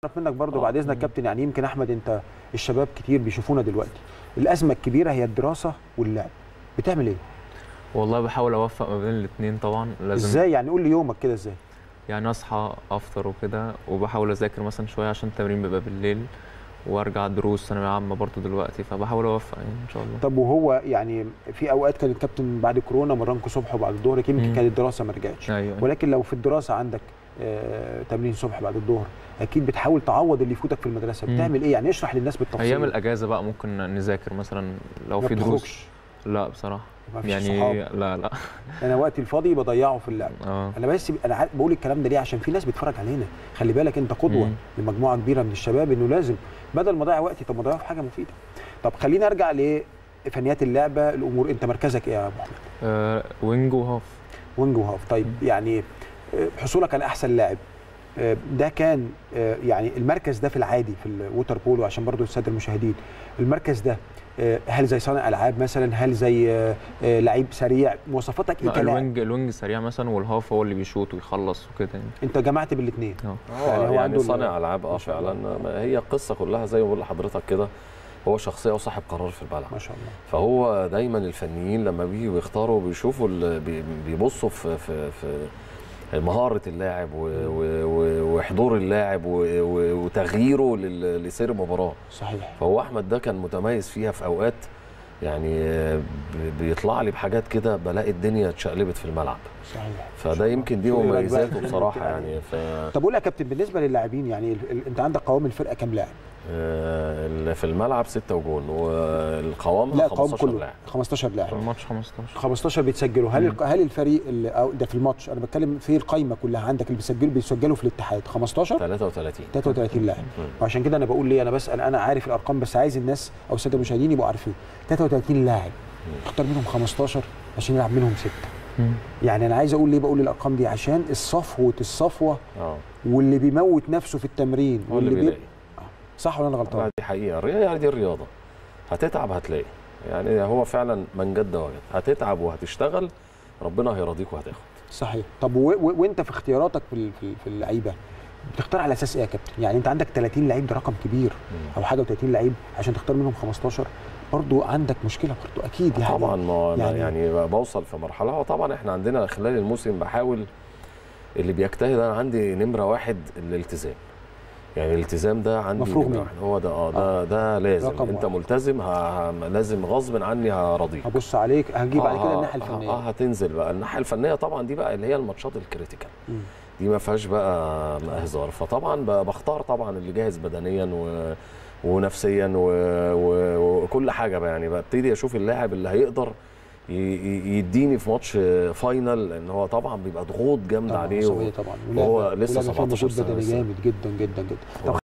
اعرف منك برضو آه. بعد اذنك كابتن يعني يمكن احمد انت الشباب كتير بيشوفونا دلوقتي الازمه الكبيره هي الدراسه واللعب بتعمل ايه والله بحاول اوفق ما بين الاثنين طبعا لازم ازاي يعني قول لي يومك كده ازاي يعني اصحى افطر وكده وبحاول اذاكر مثلا شويه عشان التمرين بيبقى بالليل وارجع دروس ثانويه عامه برضو دلوقتي فبحاول اوفق يعني ان شاء الله طب وهو يعني في اوقات كان الكابتن بعد كورونا مرنكم صبح وبعد الظهر يمكن مم. كانت الدراسه ما رجعتش ايوه ولكن لو في الدراسه عندك آه، تمرين صبح بعد الظهر اكيد بتحاول تعوض اللي يفوتك في المدرسه مم. بتعمل ايه يعني اشرح للناس بالتفصيل ايام الاجازه بقى ممكن نذاكر مثلا لو ما في دروس بتخرجش لا بصراحه ما فيش يعني صحاب لا لا انا وقتي الفاضي بضيعه في اللعب اه انا بس انا عارف- بقول الكلام ده ليه عشان في ناس بتتفرج علينا خلي بالك انت قدوه مم. لمجموعه كبيره من الشباب انه لازم بدل ما اضيع وقتي طب ما اضيعه في حاجه مفيده طب خليني ارجع لفنيات اللعبه الامور انت مركزك ايه يا ابو احمد آه، وينج وهاف وينج وهاف طيب يعني آه، حصولك على احسن لاعب آه، ده كان آه، يعني المركز ده في العادي في الووتر بولو عشان برضو الساده المشاهدين المركز ده آه، هل زي صانع العاب مثلا هل زي آه، آه، لعيب سريع مواصفاتك ايه لا كلاعب الوينج الوينج سريع مثلا والهاف هو اللي بيشوط ويخلص وكده يعني انت جمعت بالاثنين اه اه يعني هو يعني, عنده ال- صانع العاب اه ما شاء الله. فعلا ما هي القصه كلها زي ما بقول لحضرتك كده هو شخصيه وصاحب قرار في الملعب ما شاء الله فهو دايما الفنيين لما بيجوا يختاروا بيشوفوا ال- بي- بيبصوا في في في مهاره اللاعب و- و- و- وحضور اللاعب و- و- وتغييره لل- لسير المباراه صحيح فهو احمد ده كان متميز فيها في اوقات يعني ب- بيطلع لي بحاجات كده بلاقي الدنيا اتشقلبت في الملعب صحيح فده يمكن دي شو رأيك بقى مميزاته في بصراحه الكلام يعني ف طب قول يا كابتن بالنسبه للاعبين يعني ال- ال- انت عندك قوام الفرقه كام لاعب؟ آه، اللي في الملعب ستة وجون والقوام لا القوام 15 كله لاعب 15 في لاعب الماتش 15 15 بيتسجلوا هل مم. الق- هل الفريق اللي أو ده في الماتش انا بتكلم في القايمه كلها عندك اللي بيسجلوا بيسجلوا في الاتحاد 15 33 33 لاعب مم. وعشان كده انا بقول ليه انا بسال انا عارف الارقام بس عايز الناس او الساده المشاهدين يبقوا عارفين 33 لاعب اختار منهم 15 عشان يلعب منهم سته مم. يعني انا عايز اقول ليه بقول الارقام دي عشان الصفوه الصفوه اه واللي بيموت نفسه في التمرين هو اللي واللي بيلاقي صح ولا انا لا، غلطان؟ دي حقيقه الرياضه يعني دي الرياضه هتتعب هتلاقي يعني هو فعلا من جد وجد هتتعب وهتشتغل ربنا هيرضيك وهتاخد صحيح طب و... و... وانت في اختياراتك في ال- في في اللعيبه بتختار على اساس ايه يا كابتن؟ يعني انت عندك 30 لعيب ده رقم كبير او حاجه و30 لعيب عشان تختار منهم 15 برضو عندك مشكله برضو اكيد يعني طبعا ما يعني- يعني, يعني بوصل في مرحله هو طبعا احنا عندنا خلال الموسم بحاول اللي بيجتهد انا عندي نمره واحد الالتزام يعني الالتزام ده عندي مفروغ نمرة منه. واحد. هو ده اه ده ده لازم رقم انت واحد. ملتزم ه... ه... لازم غصب عني هرضيك هبص عليك هجيب على كده آه، الناحيه آه، الفنيه اه هتنزل بقى الناحيه الفنيه طبعا دي بقى اللي هي الماتشات الكريتيكال مم. دي ما فيهاش بقى هزار فطبعا ب- بختار طبعا اللي جاهز بدنيا و... ونفسيا و... و... وكل حاجه بقى يعني ببتدي اشوف اللاعب اللي هيقدر ي... ي- يديني في ماتش فاينل لان هو طبعا بيبقى ضغوط جامده طبعا عليه عصبية و... طبعا وهو ولعبة- لسه ولعبة فيها 17 مجهود سنة بدني لسه. جامد جدا جدا جدا طب